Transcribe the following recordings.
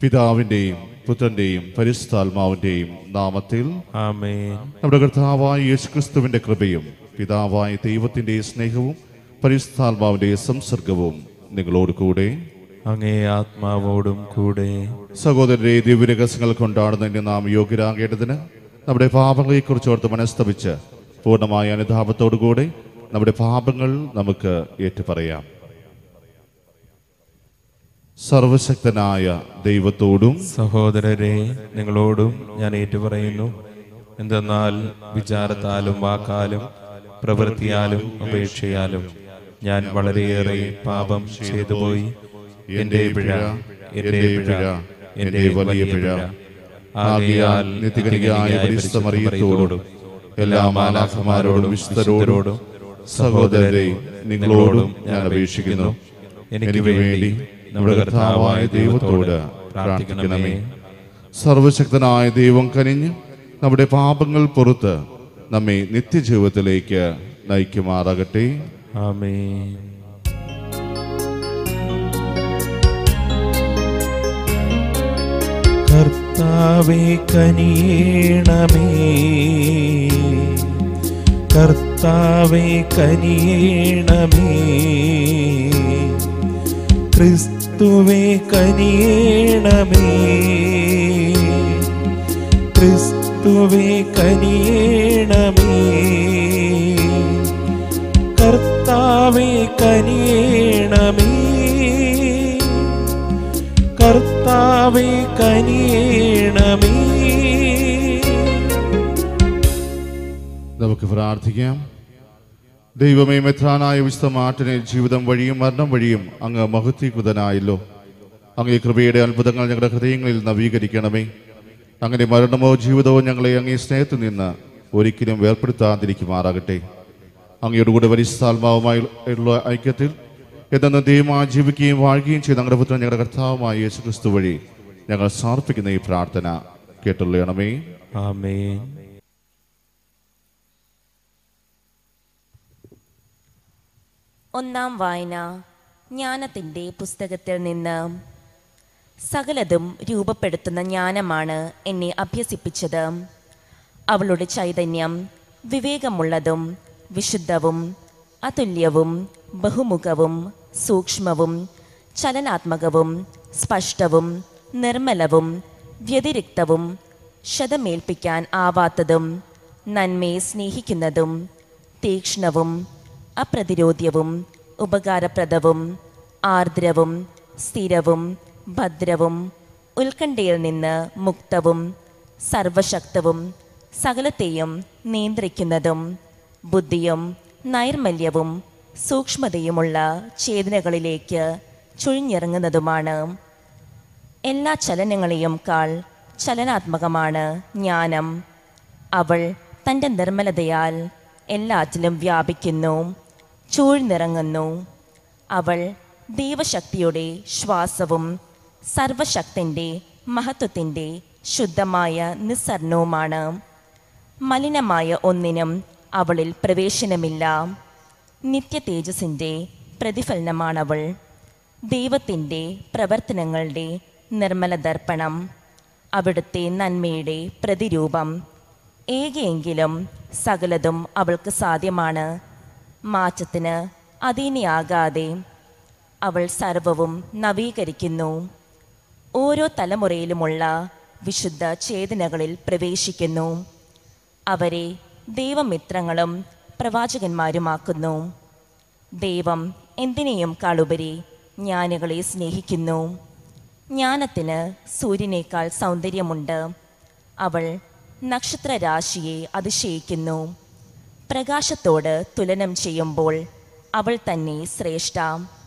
പിതാവിൻ്റെയും പുത്രൻ്റെയും പരിശുദ്ധാത്മാവിൻ്റെയും നാമത്തിൽ ആമേൻ നമ്മുടെ കർത്താവായ യേശുക്രിസ്തുവിൻ്റെ കൃപയും പിതാവായ ദൈവത്തിൻ്റെ സ്നേഹവും പരിശുദ്ധാത്മാവിൻ്റെ സംസർഗവും നിങ്ങളോട് കൂടെ അങ്ങേ ആത്മാവോടും കൂടെ സഹോദരരെ ദിവ്യരഹസ്യങ്ങൾ കൊണ്ടാടുന്നതിന് നാം യോഗ്യരാകേണ്ടതിന് നമ്മുടെ പാപങ്ങളെക്കുറിച്ച് ഓർത്ത് മനസ്തപിച്ച് പൂർണ്ണമായ അനുതാപത്തോടുകൂടെ നമ്മുടെ പാപങ്ങൾ നമുക്ക് ഏറ്റുപറയാം സർവശക്തനായ ദൈവത്തോടും സഹോദരരെ നിങ്ങളോടും ഞാൻ ഏറ്റുപറയുന്നു എന്തെന്നാൽ വിചാരത്താലും വാക്കാലും പ്രവൃത്തിയാലും അപേക്ഷയാലും ഞാൻ വളരെയേറെ പാപം ചെയ്തുപോയി എന്റെ പിഴ എന്റെ പിഴ എന്റെ വലിയ പിഴ ആകയാൽ നിത്യകനികയായ പരിശുദ്ധ മറിയത്തോടും എല്ലാ മാലാഖമാരോടും വിശുദ്ധരോടും സഹോദരരെ നിങ്ങളോടും ഞാൻ അപേക്ഷിക്കുന്നു എനിക്ക് വേണ്ടി നമ്മുടെ കർത്താവായ ദൈവത്തോട് പ്രാർത്ഥിക്കണമേ സർവശക്തനായ ദൈവം കനിഞ്ഞ് നമ്മുടെ പാപങ്ങൾ പുറത്ത് നമ്മെ നിത്യജീവിതത്തിലേക്ക് നയിക്കുമാറാകട്ടെ ആമേൻ കർത്താവേ കനിയണമേ കർത്താവേ കനിയണമേ ക്രിസ്തുവേ കനിയണമേ ക്രിസ്തുവേ കനിയണമേ കർത്താവേ കനിയണമേ കർത്താവേ കനിയണമേ നമുക്ക് പ്രാർത്ഥിക്കാം ദൈവമേ മെത്രാനായ വിശുദ്ധ മാറ്റിനെ ജീവിതം വഴിയും മരണം വഴിയും അങ്ങ് മഹത്വീകൃതനായല്ലോ അങ്ങേ കൃപയുടെ അത്ഭുതങ്ങൾ ഞങ്ങളുടെ ഹൃദയങ്ങളിൽ നവീകരിക്കണമേ അങ്ങനെ മരണമോ ജീവിതമോ ഞങ്ങളെ അങ്ങേ സ്നേഹത്തിൽ നിന്ന് ഒരിക്കലും വേർപ്പെടുത്താതിരിക്കുമാറാകട്ടെ അങ്ങയുടെ കൂടെ പരിശുദ്ധാത്മാവുമായി ഉള്ള ഐക്യത്തിൽ എന്നു ദൈവമായി ജീവിക്കുകയും വാഴുകയും ചെയ്ത ഞങ്ങളുടെ പുത്രൻ ഞങ്ങളുടെ കർത്താവുമായ യേശു ക്രിസ്തു വഴി ഞങ്ങൾ സമർപ്പിക്കുന്ന ഈ പ്രാർത്ഥന കേട്ടുള്ളണമേ ആമേൻ ഒന്നാം വായന ജ്ഞാനത്തിൻ്റെ പുസ്തകത്തിൽ നിന്ന് സകലതും രൂപപ്പെടുത്തുന്ന ജ്ഞാനമാണ് എന്നെ അഭ്യസിപ്പിച്ചത് അവളുടെ ചൈതന്യം വിവേകമുള്ളതും വിശുദ്ധവും അതുല്യവും ബഹുമുഖവും സൂക്ഷ്മവും ചലനാത്മകവും സ്പഷ്ടവും നിർമ്മലവും വ്യതിരിക്തവും ശതമേൽപ്പിക്കാൻ ആവാത്തതും നന്മയെ സ്നേഹിക്കുന്നതും തീക്ഷ്ണവും അപ്രതിരോധ്യവും ഉപകാരപ്രദവും ആർദ്രവും സ്ഥിരവും ഭദ്രവും ഉത്കണ്ഠയിൽ നിന്ന് മുക്തവും സർവശക്തവും സകലത്തെയും നിയന്ത്രിക്കുന്നതും ബുദ്ധിയും നൈർമല്യവും സൂക്ഷ്മതയുമുള്ള ചേതനകളിലേക്ക് ചുഴിഞ്ഞിറങ്ങുന്നതുമാണ് എല്ലാ ചലനങ്ങളെയും കാൾ ചലനാത്മകമാണ് ജ്ഞാനം അവൾ തൻ്റെ നിർമ്മലതയാൽ എല്ലാറ്റിലും വ്യാപിക്കുന്നു ചൂഴ്ന്നിറങ്ങുന്നു അവൾ ദൈവശക്തിയുടെ ശ്വാസവും സർവശക്തിൻ്റെ മഹത്വത്തിൻ്റെ ശുദ്ധമായ നിസ്സരണവുമാണ് മലിനമായ ഒന്നിനും അവളിൽ പ്രവേശനമില്ല നിത്യ തേജസ്സിൻ്റെ പ്രതിഫലനമാണവൾ ദൈവത്തിൻ്റെ പ്രവർത്തനങ്ങളുടെ നിർമ്മല ദർപ്പണം അവിടുത്തെ നന്മയുടെ പ്രതിരൂപം ഏകയെങ്കിലും സകലതും അവൾക്ക് സാധ്യമാണ് മാറ്റത്തിന് അധീനയാകാതെ അവൾ സർവവും നവീകരിക്കുന്നു ഓരോ തലമുറയിലുമുള്ള വിശുദ്ധ ചേതനകളിൽ പ്രവേശിക്കുന്നു അവരെ ദൈവമിത്രങ്ങളും പ്രവാചകന്മാരുമാക്കുന്നു ദൈവം എന്തിനേയും കാളുപരി ജ്ഞാനികളെ സ്നേഹിക്കുന്നു ജ്ഞാനത്തിന് സൂര്യനേക്കാൾ സൗന്ദര്യമുണ്ട് അവൾ നക്ഷത്രരാശിയെ അതിശയിക്കുന്നു പ്രകാശത്തോട് തുലനം ചെയ്യുമ്പോൾ അവൾ തന്നെ ശ്രേഷ്ഠ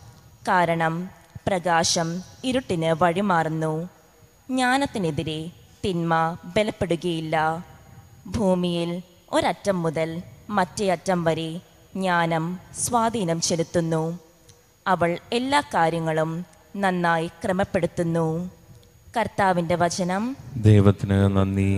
കാരണം പ്രകാശം ഇരുട്ടിന് വഴിമാറുന്നു ജ്ഞാനത്തിനെതിരെ തിന്മ ബലപ്പെടുകയില്ല ഭൂമിയിൽ ഒരറ്റം മുതൽ മറ്റേ അറ്റം വരെ ജ്ഞാനം സ്വാധീനം ചെലുത്തുന്നു അവൾ എല്ലാ കാര്യങ്ങളും നന്നായി ക്രമപ്പെടുത്തുന്നു കർത്താവിൻ്റെ വചനം ദൈവത്തിന് നന്ദി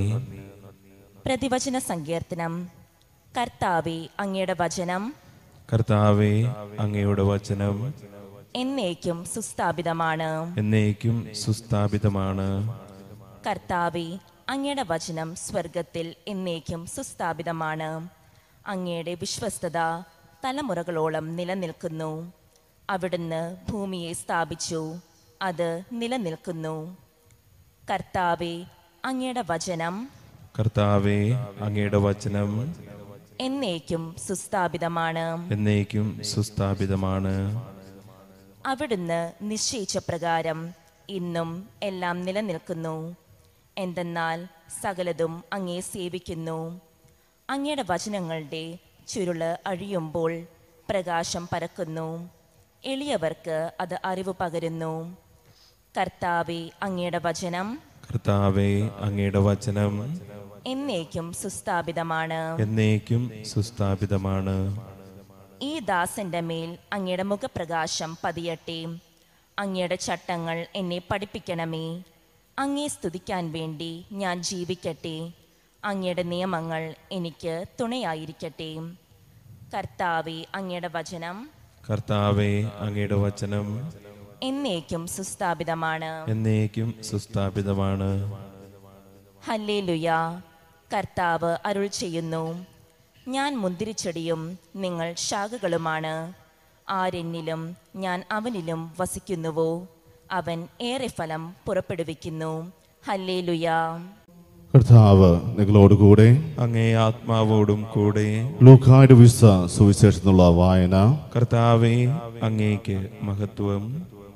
പ്രതിവചന സങ്കീർത്തനം കർത്താവെ അങ്ങയുടെ വചനം കർത്താവെ അങ്ങയുടെ വചനം എന്നേക്കും സുസ്ഥാപിതമാണ് എന്നേക്കും സുസ്ഥാപിതമാണ് കർത്താവെ അങ്ങയുടെ വചനം സ്വർഗത്തിൽ എന്നേക്കും സുസ്ഥാപിതമാണ് അങ്ങയുടെ വിശ്വസ്തത തലമുറകളോളം നിലനിൽക്കുന്നു അവിടുന്ന് ഭൂമിയെ സ്ഥാപിച്ചു അത് നിലനിൽക്കുന്നു കർത്താവെ അങ്ങയുടെ വചനം കർത്താവെ അങ്ങയുടെ വചനം എന്നേക്കും സുസ്ഥാപിതമാണ് എന്നേക്കും സുസ്ഥാപിതമാണ് അവിടുന്ന് നിശ്ചയിച്ച പ്രകാരം ഇന്നും എല്ലാം നിലനിൽക്കുന്നു എന്തെന്നാൽ സകലതും അങ്ങേ സേവിക്കുന്നു അങ്ങയുടെ വചനങ്ങളുടെ ചുരുള് അഴിയുമ്പോൾ പ്രകാശം പരക്കുന്നു എളിയവർക്ക് അത് അറിവ് പകരുന്നു കർത്താവെ അങ്ങയുടെ വചനം കർത്താവെ അങ്ങയുടെ വചനം എന്നേക്കും സുസ്ഥാപിതമാണ് എന്നേക്കും സുസ്ഥാപിതമാണ് ഈ ദാസന്റെ മേൽ അങ്ങയുടെ മുഖപ്രകാശം പതിയട്ടെ അങ്ങയുടെ ചട്ടങ്ങൾ എന്നെ പഠിപ്പിക്കണമേ അങ്ങേ സ്തുതിക്കാൻ വേണ്ടി ഞാൻ ജീവിക്കട്ടെ അങ്ങയുടെ നിയമങ്ങൾ എനിക്ക് തുണയായിരിക്കട്ടെ കർത്താവെ അങ്ങയുടെ വചനം കർത്താവെ അങ്ങയുടെ വചനം എന്നേക്കും സുസ്ഥാപിതമാണ് എന്നേക്കും സുസ്ഥാപിതമാണ് ഹല്ലേലുയ കർത്താവ് അരുൾ ചെയ്യുന്നു ഞാൻ മുന്തിരിച്ചെടിയും നിങ്ങൾ ശാഖകളുമാണ് ആരെന്നിലും ഞാൻ അവനിലും വസിക്കുന്നുവോ അവൻ ഏറെ ഫലം പുറപ്പെടുവിക്കുന്നു ഹല്ലേലുയ കർത്താവ് നിങ്ങളോടുകൂടെ അങ്ങേ ആത്മാവോടും കൂടെ ലൂക്കായുടെ വിസ സുവിശേഷത്തിനുള്ള വായന കർത്താവെ അങ്ങേക്ക് മഹത്വം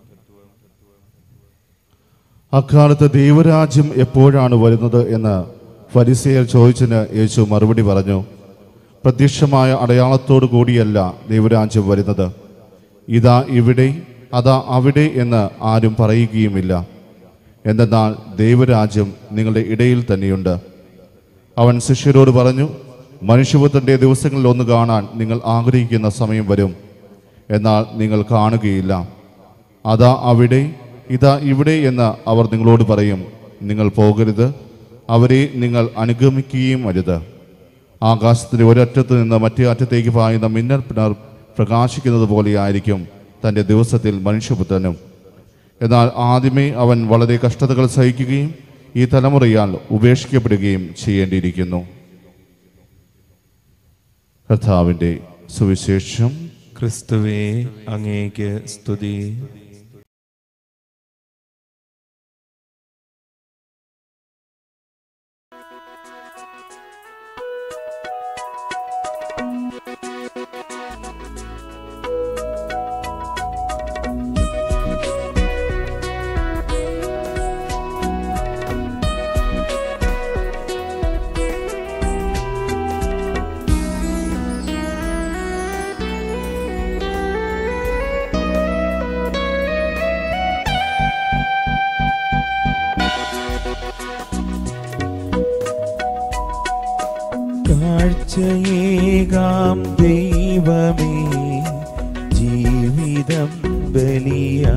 അക്കാലത്ത് ദൈവരാജ്യം എപ്പോഴാണ് വരുന്നത് എന്ന് ഫരിസേയർ ചോദിച്ചതിന് യേശു മറുപടി പറഞ്ഞു പ്രത്യക്ഷമായ അടയാളത്തോടു കൂടിയല്ല ദൈവരാജ്യം വരുന്നത് ഇതാ ഇവിടെ അതാ അവിടെ എന്ന് ആരും പറയുകയുമില്ല എന്തെന്നാൽ ദൈവരാജ്യം നിങ്ങളുടെ ഇടയിൽ തന്നെയുണ്ട് അവൻ ശിഷ്യരോട് പറഞ്ഞു മനുഷ്യപുത്രന്റെ ദിവസങ്ങളിൽ ഒന്ന് കാണാൻ നിങ്ങൾ ആഗ്രഹിക്കുന്ന സമയം വരും എന്നാൽ നിങ്ങൾ കാണുകയില്ല അതാ അവിടെ ഇതാ ഇവിടെ എന്ന് അവർ നിങ്ങളോട് പറയും നിങ്ങൾ പോകരുത് അവരെ നിങ്ങൾ അനുഗമിക്കുകയും അരുത് ആകാശത്തിന്റെ ഒരറ്റത്ത് നിന്ന് മറ്റേ അറ്റത്തേക്ക് പായുന്ന മിന്നൽ പിണർ പ്രകാശിക്കുന്നത് പോലെയായിരിക്കും തൻ്റെ ദിവസത്തിൽ മനുഷ്യപുത്രനും എന്നാൽ ആദ്യമേ അവൻ വളരെ കഷ്ടതകൾ സഹിക്കുകയും ഈ തലമുറയാൽ ഉപേക്ഷിക്കപ്പെടുകയും ചെയ്യേണ്ടിയിരിക്കുന്നു കർത്താവിൻ്റെ സുവിശേഷം ക്രിസ്തുവേ അങ്ങേക്ക് സ്തുതി കാഴ്ചയേകാം ദൈവമേ ജീവിതം ബലിയാ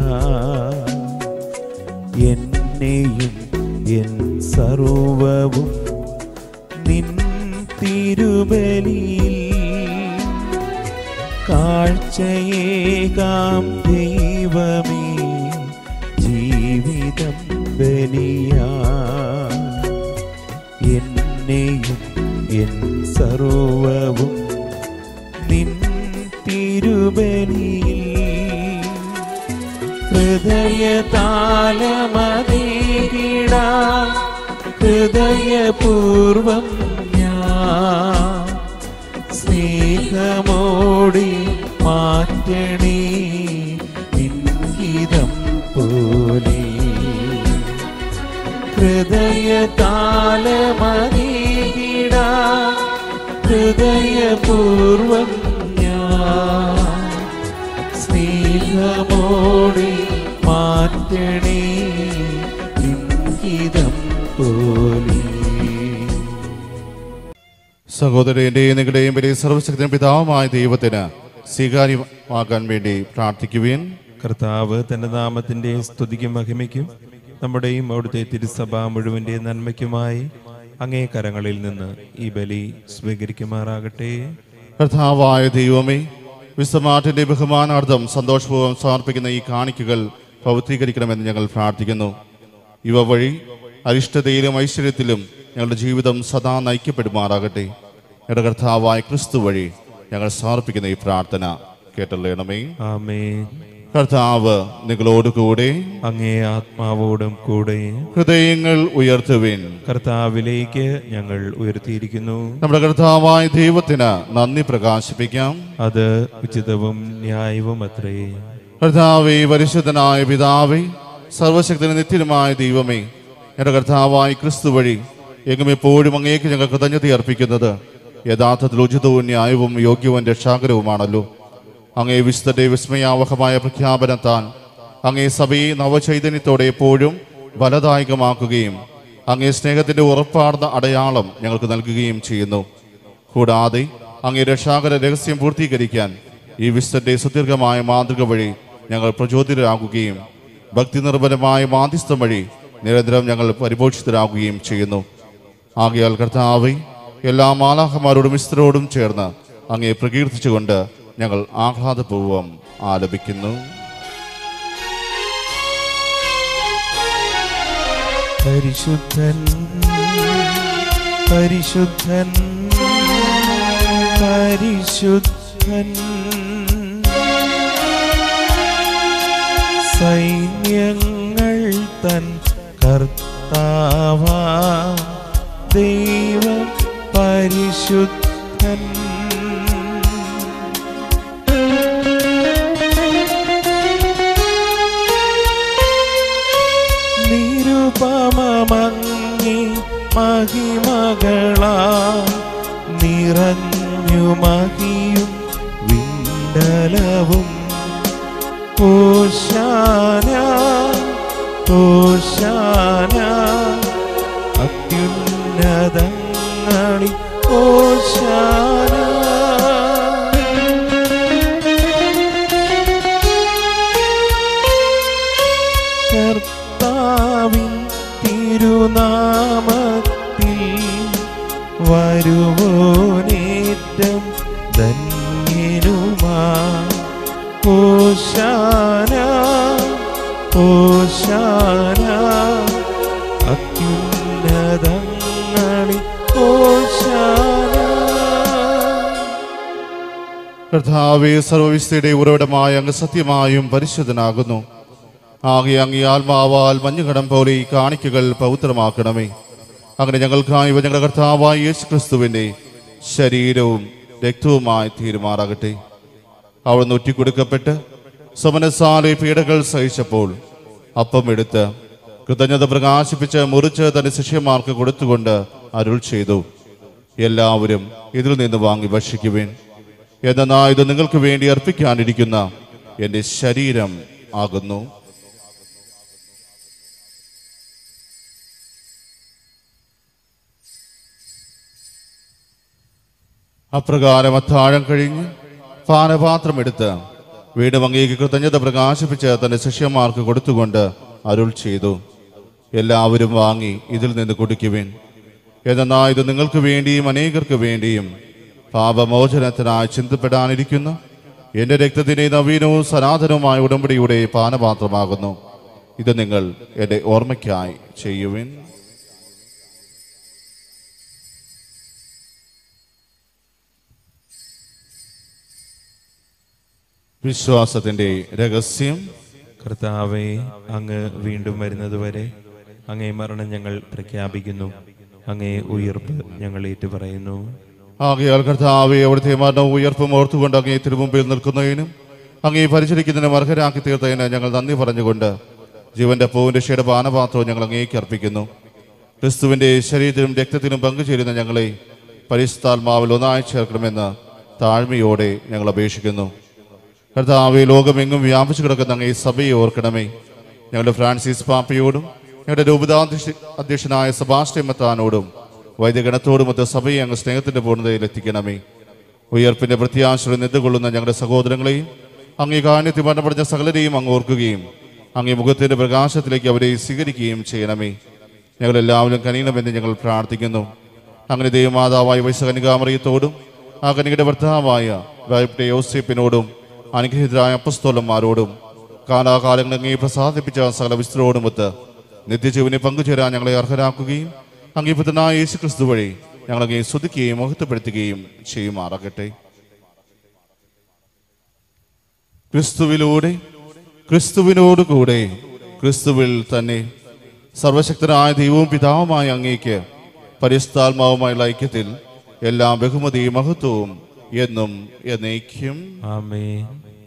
എന്നെയും എൻ സർവവും നിൻ തിരുബലിയിൽ കാഴ്ചയേകാം ദൈവമേ ജീവിതം ബലിയാ എന്നെയും എൻ സർവവും നിൻ തിരുബലിയിൽ ഹൃദയതാലമതീകിട ഹൃദയപൂർവം ഞാൻ സ്നേഹമോടി മാറ്റണേ നിൻഹിതം പോലെ ഹൃദയതാലമതീകിട ഹൃദയപൂർവം ഞാൻ സ്നേഹമോടി മാറ്റണേ ഇംഗിതം പോലെ സഹോദരന്റെയും നിങ്ങളുടെയും വലിയ സർവശക്തിയും പിതാവുമായ ദൈവത്തിന് സ്വീകാര്യമാക്കാൻ വേണ്ടി പ്രാർത്ഥിക്കുവിൻ കർത്താവ് തന്റെ നാമത്തിന്റെ സ്തുതിക്കും മഹിമയ്ക്കും നമ്മുടെയും അവിടുത്തെ തിരുസഭ മുഴുവന്റെ നന്മയ്ക്കുമായി അങ്ങേ കരങ്ങളിൽ നിന്ന് ഈ ബലി സ്വീകരിക്കുമാറാകട്ടെ കർത്താവായ ദൈവമേ വിശ്വമാറ്റിന്റെ ബഹുമാനാർത്ഥം സന്തോഷപൂർവ്വം സമർപ്പിക്കുന്ന ഈ കാണിക്കകൾ പവിത്രീകരിക്കണമെന്ന് ഞങ്ങൾ പ്രാർത്ഥിക്കുന്നു ഇവ വഴി അരിഷ്ടതയിലും ഐശ്വര്യത്തിലും ഞങ്ങളുടെ ജീവിതം സദാ നയിക്കപ്പെടുമാറാകട്ടെ ഞങ്ങളുടെ കർത്താവായ ക്രിസ്തു വഴി ഞങ്ങൾ സമർപ്പിക്കുന്ന ഈ പ്രാർത്ഥന കേട്ടല്ലേണമേ ആമേ കർത്താവ് നിങ്ങളോടുകൂടെ അങ്ങേ ആത്മാവോടും കൂടെ ഹൃദയങ്ങൾ ഉയർത്തുവിൻ കർത്താവിലേക്ക് ഞങ്ങൾ ഉയർത്തിയിരിക്കുന്നു നമ്മുടെ കർത്താവായ ദൈവത്തിന് നന്ദി പ്രകാശിപ്പിക്കാം അത് ഉചിതവും ന്യായവും അത്രേ കർത്താവേ പരിശുദ്ധനായ പിതാവേ സർവശക്തന് നിത്യനുമായ ദൈവമേ എൻ്റെ കർത്താവായ ക്രിസ്തു വഴി എങ്ങും എപ്പോഴും അങ്ങേക്ക് ഞങ്ങൾ കൃതജ്ഞത അർപ്പിക്കുന്നത് യഥാർത്ഥത്തിൽ ഉചിതവും ന്യായവും യോഗ്യവും രക്ഷാകരവുമാണല്ലോ അങ്ങേ വിശുദ്ധന്റെ വിസ്മയാവഹമായ പ്രഖ്യാപനത്താൽ അങ്ങേ സഭയെ നവചൈതന്യത്തോടെ എപ്പോഴും ബലദായകമാക്കുകയും അങ്ങേ സ്നേഹത്തിന്റെ ഉറപ്പാർന്ന അടയാളം ഞങ്ങൾക്ക് നൽകുകയും ചെയ്യുന്നു കൂടാതെ അങ്ങേ രക്ഷാകര രഹസ്യം പൂർത്തീകരിക്കാൻ ഈ വിശുദ്ധന്റെ സുദീർഘമായ മാതൃക വഴി ഞങ്ങൾ പ്രചോദിതരാകുകയും ഭക്തി നിർഭരമായ മാധ്യസ്ഥം വഴി നിരന്തരം ഞങ്ങൾ പരിപോഷിതരാകുകയും ചെയ്യുന്നു ആകയാൽ കർത്താവെ എല്ലാ മാലാഹമാരോടും മിസ്തരോടും ചേർന്ന് അങ്ങേ പ്രകീർത്തിച്ചുകൊണ്ട് ഞങ്ങൾ ആഹ്ലാദപൂർവ്വം ആലപിക്കുന്നു പരിശുദ്ധൻ പരിശുദ്ധൻ പരിശുദ്ധൻ സൈന്യങ്ങൾ തൻ കർത്താവ ദൈവം പരിശുദ്ധൻ നിരുപമങ്ങി മഹിമകളാ നിറഞ്ഞു മഹിയും വിണ്ടലവും ഓശാന ഓശാന അത്യുന്നതങ്ങളിൽ ഓശാന കർത്താവിൻ തിരുനാമത്തിൽ വരുവോനേറ്റം ധന്യനുമാ ഓശാന ഓശാന അത്യുന്നതങ്ങളിൽ ഓശാന കർത്താവെ സർവവിസ്തയുടെ ഉറവിടമായ അങ്ങ് സത്യമായും പരിശുദ്ധനാകുന്നു ആകെ അങ്ങ് ആത്മാവാൽ മഞ്ഞുകടം പോലെ ഈ കാണിക്കകൾ പവിത്രമാക്കണമേ അങ്ങനെ ഞങ്ങൾക്കായി ഇവ ഞങ്ങളുടെ കർത്താവായ യേശു ക്രിസ്തുവിന്റെ ശരീരവും രക്തവുമായി തീരുമാറാകട്ടെ അവിടുന്ന് ഒറ്റിക്കൊടുക്കപ്പെട്ട് സമനസാലെ പീഡകൾ സഹിച്ചപ്പോൾ അപ്പം എടുത്ത് കൃതജ്ഞത പ്രകാശിപ്പിച്ച് മുറിച്ച് തന്റെ ശിഷ്യന്മാർക്ക് കൊടുത്തുകൊണ്ട് അരുൾ ചെയ്തു എല്ലാവരും ഇതിൽ നിന്ന് വാങ്ങി ഭക്ഷിക്കുവേൻ എന്നാൽ ഇത് നിങ്ങൾക്ക് വേണ്ടി അർപ്പിക്കാനിരിക്കുന്ന എൻ്റെ ശരീരം ആകുന്നു അപ്രകാരം അത്താഴം കഴിഞ്ഞ് പാനപാത്രം എടുത്ത് വീണ്ടും അങ്ങേക്ക് കൃതജ്ഞത പ്രകാശിപ്പിച്ച് തന്റെ ശിഷ്യന്മാർക്ക് കൊടുത്തുകൊണ്ട് അരുൾ ചെയ്തു എല്ലാവരും വാങ്ങി ഇതിൽ നിന്ന് കുടിക്കുവിൻ എന്നാൽ ഇത് നിങ്ങൾക്ക് വേണ്ടിയും അനേകർക്ക് വേണ്ടിയും പാപമോചനത്തിനായി ചിന്തപ്പെടാനിരിക്കുന്ന എന്റെ രക്തത്തിന്റെ നവീനവും സനാതനവുമായ ഉടമ്പടിയുടെ പാനപാത്രമാകുന്നു ഇത് നിങ്ങൾ എന്റെ ഓർമ്മയ്ക്കായി ചെയ്യുവിൻ വിശ്വാസത്തിന്റെ രഹസ്യം കർത്താവെ അങ്ങ് വീണ്ടും വരുന്നതുവരെ അങ്ങേ മരണം ഞങ്ങൾ പ്രഖ്യാപിക്കുന്നു അങ്ങേ ഉയർപ്പ് ഞങ്ങൾ ഏറ്റുപറയുന്നു ആകയാൽ കർത്താവെ അവിടുത്തെ മരണവും ഉയർപ്പും ഓർത്തുകൊണ്ട് അങ്ങേ തിരുമുമ്പിൽ നിൽക്കുന്നതിനും അങ്ങേ പരിചരിക്കുന്നതിനും അർഹരാക്കി തീർത്തതിന് ഞങ്ങൾ നന്ദി പറഞ്ഞുകൊണ്ട് ജീവന്റെ പൂവിന്റെ ക്ഷയുടെ പാനപാത്രവും ഞങ്ങൾ അങ്ങേക്ക് അർപ്പിക്കുന്നു ക്രിസ്തുവിന്റെ ശരീരത്തിനും രക്തത്തിനും പങ്കുചേരുന്ന ഞങ്ങളെ പരിശുദ്ധാത്മാവിൽ ഒന്നായി ചേർക്കണമെന്ന് താഴ്മയോടെ ഞങ്ങൾ അപേക്ഷിക്കുന്നു കർത്താവെ ലോകമെങ്ങും വ്യാപിച്ചു കിടക്കുന്ന അങ്ങേ സഭയെ ഓർക്കണമേ ഞങ്ങളുടെ ഫ്രാൻസിസ് പാപ്പയോടും ഞങ്ങളുടെ രൂപതാധ്യക്ഷ അധ്യക്ഷനായ സബാസ്റ്റ്യൻ മത്താനോടും വൈദ്യഗണത്തോടുമൊത്ത സഭയെ അങ്ങ് സ്നേഹത്തിന്റെ പൂർണ്ണതയിൽ എത്തിക്കണമേ ഉയർപ്പിന്റെ പ്രത്യാശയുടെ നിന്നുകൊള്ളുന്ന ഞങ്ങളുടെ സഹോദരങ്ങളെയും അങ്ങേ കാന്യത്തിൽ മരണപ്പെടുന്ന സകലരെയും അങ്ങ് ഓർക്കുകയും അങ്ങേ മുഖത്തിന്റെ പ്രകാശത്തിലേക്ക് അവരെ സ്വീകരിക്കുകയും ചെയ്യണമേ ഞങ്ങളെല്ലാവരും കനിയണമെന്ന് ഞങ്ങൾ പ്രാർത്ഥിക്കുന്നു അങ്ങനെ ദൈവമാതാവായ വൈശകനികാമറിയത്തോടും ആ കനികയുടെ ഭർത്താവായ വായ്പയുടെ യോസേപ്പിനോടും അനുഗ്രഹിതരായ അപ്പസ്തോലന്മാരോടും കാലാകാലങ്ങൾ അങ്ങേ പ്രസാദിപ്പിച്ച സകല വിസ്തരോടുമൊത്ത് നിത്യജീവനെ പങ്കുചേരാൻ ഞങ്ങളെ അർഹരാക്കുകയും അംഗീപുത്രനായ യേശു ക്രിസ്തു വഴി ഞങ്ങളങ്ങേ സ്തുതിക്കുകയും മഹത്വപ്പെടുത്തുകയും ചെയ്യുമാറാകട്ടെ ക്രിസ്തുവിലൂടെ ക്രിസ്തുവിനോട് കൂടെ ക്രിസ്തുവിൽ തന്നെ സർവശക്തനായ ദൈവവും പിതാവുമായ അങ്ങേക്ക് പരിസ്ഥാത്മാവുമായുള്ള ഐക്യത്തിൽ എല്ലാ ബഹുമതിയും മഹത്വവും എന്നും എന്നേക്കും ആമേൻ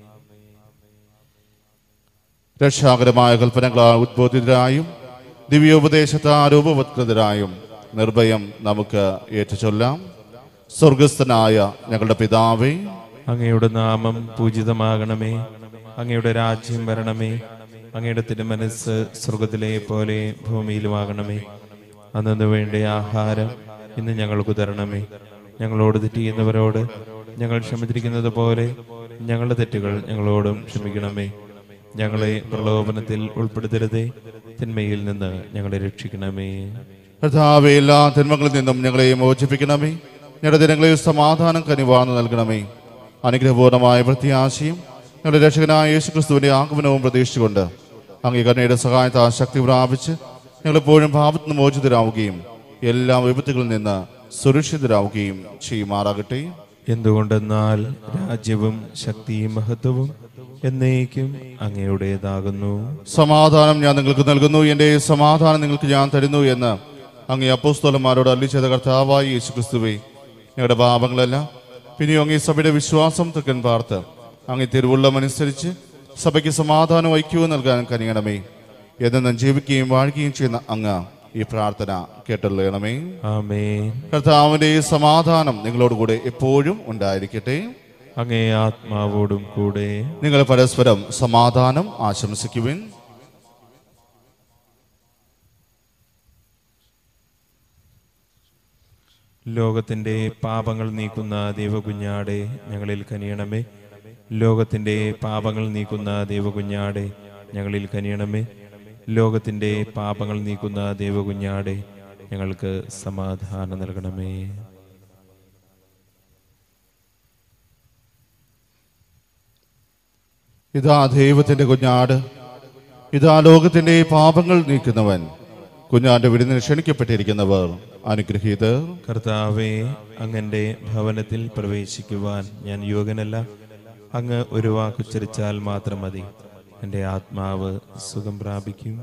രക്ഷാകരമായ കൽപ്പനകളാൽ ഉദ്ബോധിതരായും ദിവ്യോപദേശത്താൽ രൂപവത്കൃതരായും നിർഭയം നമുക്ക് ഏറ്റുചൊല്ലാം സ്വർഗസ്ഥനായ ഞങ്ങളുടെ പിതാവേ അങ്ങയുടെ നാമം പൂജിതമാകണമേ അങ്ങയുടെ രാജ്യം വരണമേ അങ്ങയുടെ തിരുമനസ് സ്വർഗത്തിലെ പോലെ ഭൂമിയിലുമാകണമേ അന്നു വേണ്ട ആഹാരം ഇന്ന് ഞങ്ങൾക്ക് തരണമേ ഞങ്ങളോട് തെറ്റ് ചെയ്യുന്നവരോട് ഞങ്ങൾ ക്ഷമിച്ചിരിക്കുന്നത് പോലെ ഞങ്ങളുടെ തെറ്റുകൾ ഞങ്ങളോടും ക്ഷമിക്കണമേ ഞങ്ങളെ പ്രലോഭനത്തിൽ ഉൾപ്പെടുത്തരുതേ തിന്മയിൽ നിന്ന് ഞങ്ങളെ രക്ഷിക്കണമേ കർത്താവേ എല്ലാ തിന്മകളിൽ നിന്നും ഞങ്ങളെ മോചിപ്പിക്കണമേ ഞങ്ങളുടെ ദിനങ്ങളിൽ സമാധാനം കനിവാർന്ന് നൽകണമേ അനുഗ്രഹപൂർണമായ പ്രത്യാശയും ഞങ്ങളുടെ രക്ഷകനായ യേശു ക്രിസ്തുവിന്റെ ആഗമനവും പ്രതീക്ഷിച്ചുകൊണ്ട് അംഗീകരണയുടെ സഹായത്താൽ ശക്തി പ്രാപിച്ച് ഞങ്ങളെപ്പോഴും പാപത്തിൽ നിന്ന് മോചിതരാവുകയും എല്ലാ വിപത്തുകളിൽ നിന്ന് സുരക്ഷിതരാവുകയും ചെയ്യുമാറാകട്ടെ എന്തുകൊണ്ടെന്നാൽ രാജ്യവും ശക്തിയും മഹത്വവും എന്നേക്കും അങ്ങയുടേതാകുന്നു സമാധാനം ഞാൻ നിങ്ങൾക്ക് നൽകുന്നു എൻ്റെ സമാധാനം നിങ്ങൾക്ക് ഞാൻ തരുന്നു എന്ന് അങ്ങേ അപ്പോസ്തോലന്മാരോട് അല്ലി ചെയ്ത കർത്താവായി യേശു ക്രിസ്തുവേ ഞങ്ങളുടെ പാപങ്ങളെല്ലാം പിന്നെയും അങ്ങേ സഭയുടെ വിശ്വാസം തെക്കൻ പാർത്ത് അങ്ങേ തിരുവുള്ളമനുസരിച്ച് സഭയ്ക്ക് സമാധാനവും ഐക്യവും നൽകാൻ കനിയണമേ എന്നെന്നും ജീവിക്കുകയും വാഴുകയും ചെയ്യുന്ന അങ്ങ് ഈ പ്രാർത്ഥന കേട്ടുള്ളണമേ ആമേൻ കർത്താവിൻ്റെ സമാധാനം നിങ്ങളോടുകൂടെ എപ്പോഴും ഉണ്ടായിരിക്കട്ടെ അങ്ങേ ആത്മാവോടും കൂടെ നിങ്ങൾ പരസ്പരം സമാധാനം ആശംസിക്കുവിൻ ലോകത്തിന്റെ പാപങ്ങൾ നീക്കുന്ന ദൈവകുഞ്ഞാടെ ഞങ്ങളിൽ കനിയണമേ ലോകത്തിന്റെ പാപങ്ങൾ നീക്കുന്ന ദൈവകുഞ്ഞാടെ ഞങ്ങളിൽ കനിയണമേ ലോകത്തിന്റെ പാപങ്ങൾ നീക്കുന്ന ദൈവകുഞ്ഞാടെ ഞങ്ങൾക്ക് സമാധാനം നൽകണമേ ഇതാ ദൈവത്തിന്റെ കുഞ്ഞാട് ഇതാ ലോകത്തിന്റെ പാപങ്ങൾ നീക്കുന്നവൻ കുഞ്ഞാന്റെ വിരുന്നിന് ക്ഷണിക്കപ്പെട്ടിരിക്കുന്നവർ അനുഗ്രഹീതർ കർത്താവെ അങ്ങന്റെ ഭവനത്തിൽ പ്രവേശിക്കുവാൻ ഞാൻ യോഗ്യനല്ല അങ്ങ് ഒരു വാക്കുച്ചരിച്ചാൽ മാത്രം മതി എൻ്റെ ആത്മാവ് സുഖം പ്രാപിക്കും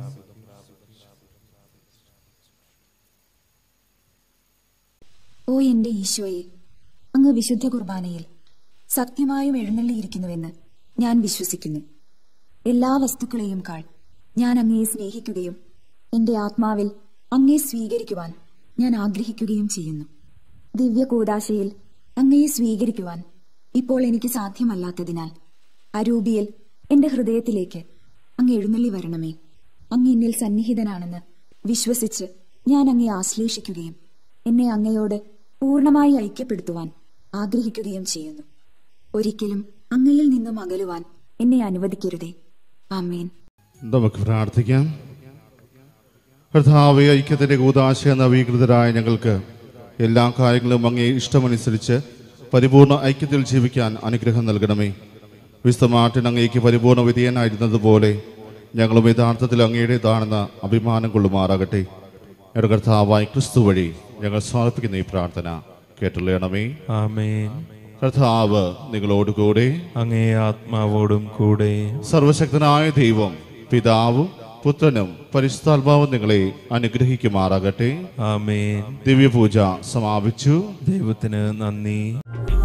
ഓ എന്റെ ഈശോയെ അങ്ങ് വിശുദ്ധ കുർബാനയിൽ സത്യമായും എഴുന്നള്ളിയിരിക്കുന്നുവെന്ന് ഞാൻ വിശ്വസിക്കുന്നു എല്ലാ വസ്തുക്കളെയും കാൾ ഞാൻ അങ്ങയെ സ്നേഹിക്കുകയും എന്റെ ആത്മാവിൽ അങ്ങയെ സ്വീകരിക്കുവാൻ ഞാൻ ആഗ്രഹിക്കുകയും ചെയ്യുന്നു ദിവ്യ കൂടാശയിൽ അങ്ങയെ സ്വീകരിക്കുവാൻ ഇപ്പോൾ എനിക്ക് സാധ്യമല്ലാത്തതിനാൽ അരൂപിയിൽ എന്റെ ഹൃദയത്തിലേക്ക് അങ്ങ് എഴുന്നള്ളി വരണമേ അങ്ങ് എന്നിൽ സന്നിഹിതനാണെന്ന് വിശ്വസിച്ച് ഞാൻ അങ്ങയെ ആശ്ലേഷിക്കുകയും എന്നെ അങ്ങയോട് പൂർണ്ണമായി ഐക്യപ്പെടുത്തുവാൻ ആഗ്രഹിക്കുകയും ചെയ്യുന്നു ഒരിക്കലും അങ്ങയിൽ നിന്നും അകലുവാൻ എന്നെ അനുവദിക്കരുതേ ആമേൻ നമുക്ക് പ്രാർത്ഥിക്കാം കർത്താവെ ഐക്യത്തിന്റെ കൂതാശ നവീകൃതരായ ഞങ്ങൾക്ക് എല്ലാ കാര്യങ്ങളും അങ്ങേ ഇഷ്ടമനുസരിച്ച് പരിപൂർണ ഐക്യത്തിൽ ജീവിക്കാൻ അനുഗ്രഹം നൽകണമേ വിസ്തമാട്ടിന് അങ്ങേക്ക് പരിപൂർണ വിധേയനായിരുന്നതുപോലെ ഞങ്ങളും യഥാർത്ഥത്തിൽ അങ്ങയുടേതാണെന്ന അഭിമാനം കൊള്ളുമാറാകട്ടെ ഞങ്ങളുടെ കർത്താവായ ക്രിസ്തു വഴി ഞങ്ങൾ സമർപ്പിക്കുന്ന ഈ പ്രാർത്ഥന കേട്ടുള്ളണമേ ആമേൻ കർത്താവ് നിങ്ങളോടുകൂടെ അങ്ങേ ആത്മാവോടും കൂടെ സർവശക്തനായ ദൈവം പിതാവും പുത്രനും പരിശുദ്ധാത്മാവും നിങ്ങളെ അനുഗ്രഹിക്കുമാറാകട്ടെ ആമേൻ ദിവ്യപൂജ സമാപിച്ചു ദൈവത്തിന് നന്ദി